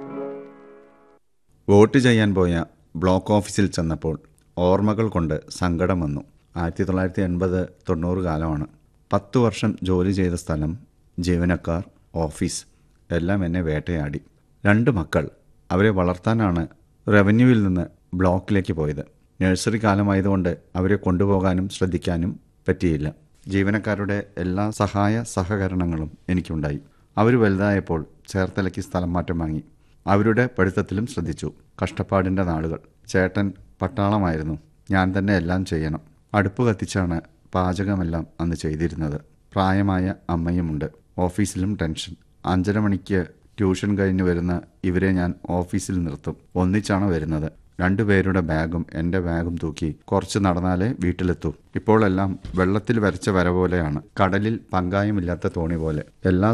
vote ചെയ്യാൻ പോയ block ഓഫീസിൽ ചെന്നപ്പോൾ ഓർമ്മകൾ കൊണ്ട് സങ്കടം വന്നു ആയിരത്തി തൊള്ളായിരത്തി എൺപത് തൊണ്ണൂറ് കാലമാണ് പത്തു വർഷം ജോലി ചെയ്ത സ്ഥലം ജീവനക്കാർ ഓഫീസ് എല്ലാം എന്നെ വേട്ടയാടി രണ്ട് മക്കൾ അവരെ വളർത്താനാണ് റവന്യൂവിൽ നിന്ന് ബ്ലോക്കിലേക്ക് പോയത് നഴ്സറി കാലമായതുകൊണ്ട് അവരെ കൊണ്ടുപോകാനും ശ്രദ്ധിക്കാനും പറ്റിയില്ല ജീവനക്കാരുടെ എല്ലാ സഹായ സഹകരണങ്ങളും എനിക്കുണ്ടായി അവർ വലുതായപ്പോൾ ചേർത്തലയ്ക്ക് സ്ഥലം മാറ്റം വാങ്ങി അവരുടെ പഠിത്തത്തിലും ശ്രദ്ധിച്ചു കഷ്ടപ്പാടിൻ്റെ നാളുകൾ ചേട്ടൻ പട്ടാളമായിരുന്നു ഞാൻ തന്നെ എല്ലാം ചെയ്യണം അടുപ്പ് കത്തിച്ചാണ് പാചകമെല്ലാം അന്ന് ചെയ്തിരുന്നത് പ്രായമായ അമ്മയുമുണ്ട് ഓഫീസിലും ടെൻഷൻ അഞ്ചര മണിക്ക് ട്യൂഷൻ കഴിഞ്ഞ് വരുന്ന ഇവരെ ഞാൻ ഓഫീസിൽ നിർത്തും ഒന്നിച്ചാണ് വരുന്നത് രണ്ടുപേരുടെ ബാഗും എൻ്റെ ബാഗും തൂക്കി കുറച്ച് നടന്നാലേ വീട്ടിലെത്തൂ ഇപ്പോൾ എല്ലാം വെള്ളത്തിൽ വരച്ച വര പോലെയാണ് കടലിൽ പങ്കായമില്ലാത്ത തോണി പോലെ എല്ലാ